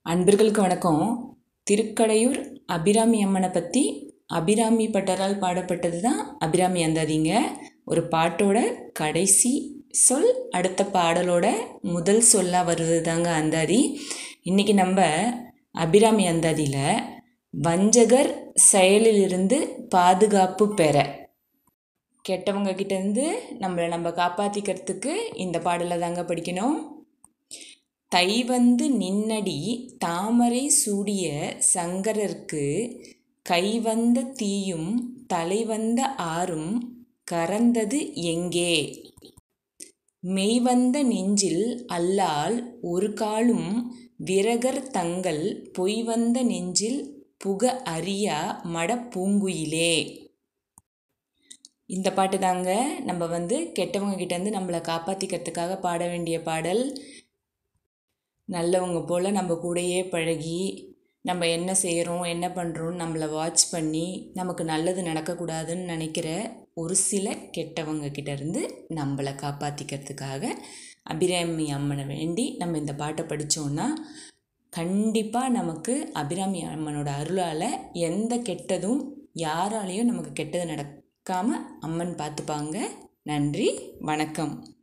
அன்பர்களுக்கு வணக்கம் திருக்கடையூர் அபிராமி அம்மனை பற்றி அபிராமி பட்டரால் பாடப்பட்டது தான் அபிராமி அந்தாதிங்க ஒரு பாட்டோட கடைசி சொல் அடுத்த பாடலோட முதல் சொல்லாக வருவது தாங்க அந்தாதி இன்றைக்கி நம்ம அபிராமி அந்தாதியில் வஞ்சகர் செயலிலிருந்து பாதுகாப்பு பெற கெட்டவங்க கிட்டேருந்து நம்மளை நம்ம காப்பாற்றிக்கிறதுக்கு இந்த பாடலை தாங்க படிக்கணும் தை வந்து நின்னடி தாமரை சூடிய சங்கரர்க்கு கைவந்த தீயும் தலைவந்த ஆறும் கறந்தது எங்கே மெய்வந்த நெஞ்சில் அல்லால் ஒரு காலும் விரகர் தங்கள் பொய்வந்த நெஞ்சில் புக அறியா மட பூங்குயிலே இந்த பாட்டு தாங்க நம்ம வந்து கெட்டவங்க கிட்டேருந்து நம்மளை காப்பாற்றிக்கிறதுக்காக பாட வேண்டிய பாடல் நல்லவங்க போல் நம்ம கூடயே பழகி நம்ம என்ன செய்கிறோம் என்ன பண்ணுறோன்னு நம்மளை வாட்ச் பண்ணி நமக்கு நல்லது நடக்கக்கூடாதுன்னு நினைக்கிற ஒரு சில கெட்டவங்க கிட்டேருந்து நம்மளை காப்பாற்றிக்கிறதுக்காக அபிராமி அம்மனை வேண்டி நம்ம இந்த பாட்டை படித்தோன்னா கண்டிப்பாக நமக்கு அபிராமி அம்மனோட அருளால் எந்த கெட்டதும் யாராலையும் நமக்கு கெட்டது நடக்காமல் அம்மன் பார்த்துப்பாங்க நன்றி வணக்கம்